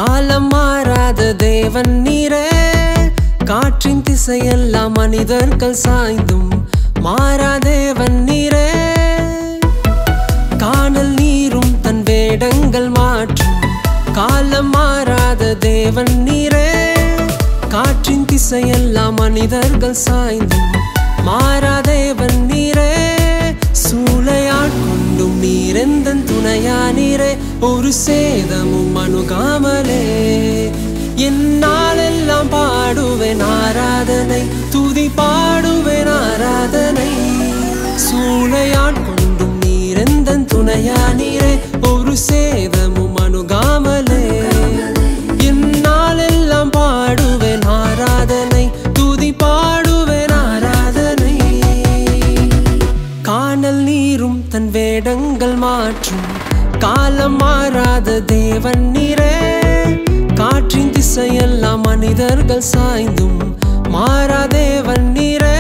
காலம் மாறாத தேவன் நீரே காற்றின் திசையெல்லாம் மனிதர்கள் சாய்ந்தும் மாறா தேவன் நீரே காணல் நீரும் தன் வேடங்கள் மாற்றும் காலம் மாறாத தேவன் நீரே காற்றின் திசையெல்லாம் மனிதர்கள் சாய்ந்தும் மாறா தேவன் நீரே சூளையாட் கொண்டும் நீரெந்தன் துணையா நீரே ஒரு சேதமும் அணுகாமலே என்னாலெல்லாம் பாடுவேன் ஆராதனை துதி பாடுவேன் ஆராதனை சூளையாட் கொண்டும் நீரெந்தன் துணையா நீரே ஒரு சேதமும் அணுகாமலே என்னாலெல்லாம் பாடுவேன் ஆராதனை துதி பாடுவேன் ஆராதனை காணல் நீரும் தன் வேடங்கள் மாற்றும் காலம் மாறாத தேவன் நீரே காற்றின் திசையெல்லாம் மனிதர்கள் சாய்ந்தும் மாறா தேவன் நீரே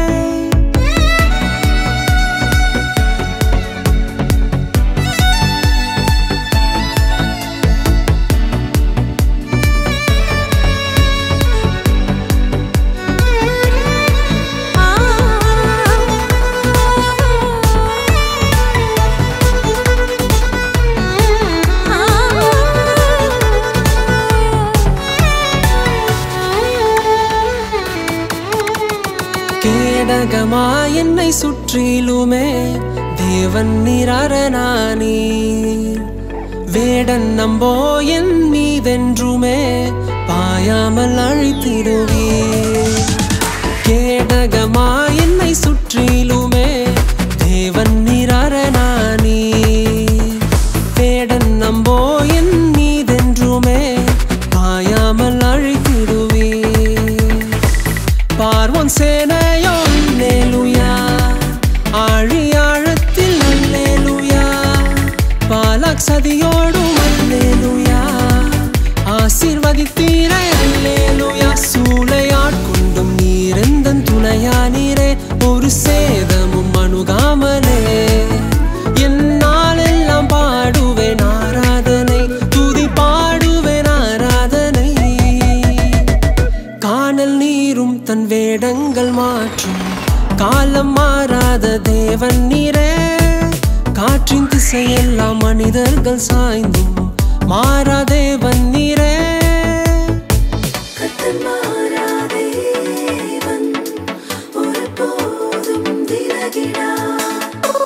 கேடகமா என்னை சுற்றிலுமே தேவன் நிரரணானி வேடன் நம்போ என் மீதென்றுமே பாயாமல் அழித்திடுவே கேடகமா என்னை சுற்றிலுமே தேவன் நிரரணானி வேடன் நம்போ என் மீதென்றுமே பாயாமல் அழித்திடுவே பார்வோன் சேனையோ அல்லேலுயா ஆழி ஆழத்தில் அல்லேலுயா பாலாக் சதியோடும் அல்லேலுயா ஆசீர்வதித்தீரே அல்லேலுயா சூளையாட்கொண்டும் நீரெந்தன் துணையா நீரே ஒரு சேதமும் அணுகாமலே என்னாலெல்லாம் பாடுவேன் ஆராதனை துதி பாடுவேன் ஆராதனை காணல் நீரும் தன் வேடங்கள் மாற்றும் காலம் மாறாத தேவன் நீரே காற்றின் திசையெல்லாம் மனிதர்கள் சாய்ந்தும் மாறா தேவன் நீரே கத்தன் மாறாதேவன் ஒருபோதும் விலகிடார்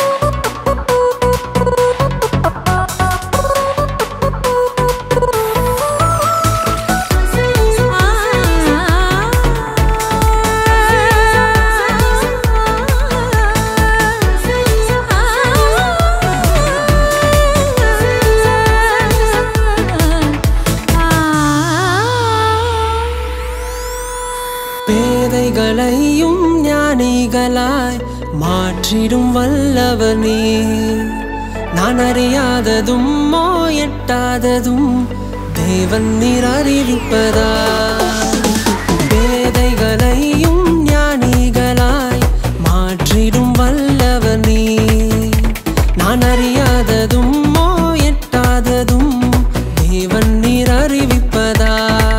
பேதைகளையும் ஞானிகளாய் மாற்றிடும் வல்லவர் நீ நான் அறியாததும் மோ எட்டாததும் தேவன் நீர் அறிவிப்பதா பேதைகளையும் ஞானிகளாய் மாற்றிடும் வல்லவர் நீ நான் அறியாததும் மோ எட்டாததும் தேவன் நீர் அறிவிப்பதா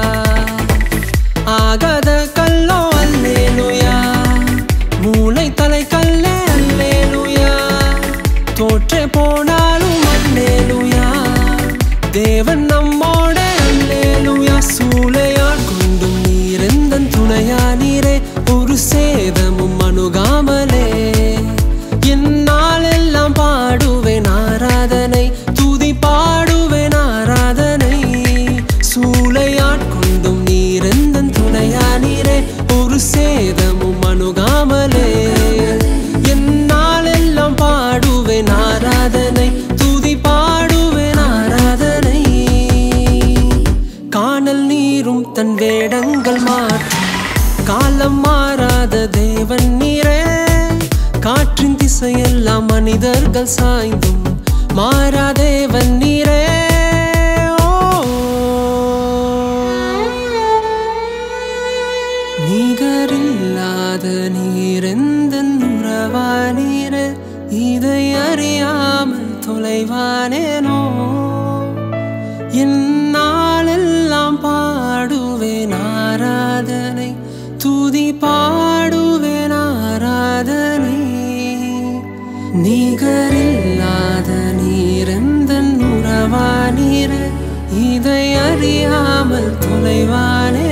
ஆகாத கல்லோ அல்லேலுயா மூளை தலை கல்லே அல்லேலுயா தோற்றே போனாலும் அல்லேலுயா தேவன் நம்மோட அல்லேலுயா சூளையார் கொண்டும் நீரெந்தன் துணையா நீரே ஒரு சேதமும் அணுகாமலே என்னாலெல்லாம் பாடுவேன் ஆராதனை துதி பாடுவேன் ஆராதனை சூளையாட்கொண்டும் நீரெந்தன் துணையா நீரே ஒரு சேதமும் அணுகாமலே என்னாலெல்லாம் பாடுவேன் ஆராதனை துதி பாடுவேன் ஆராதனை காணல் நீரும் தன் வேடங்கள் மாற்றும் காலம் மாறாத தேவன் நீரே காற்றின் திசையெல்லாம் மனிதர்கள் சாய்ந்தும் மாறா தேவன் நீரே ஓ. நிகரில்லாத நீரெந்த உறவா நீரே இதை அறியாமல் தொலைவானேனோ என்னாலெல்லாம் அறியாமல் தொலைவானே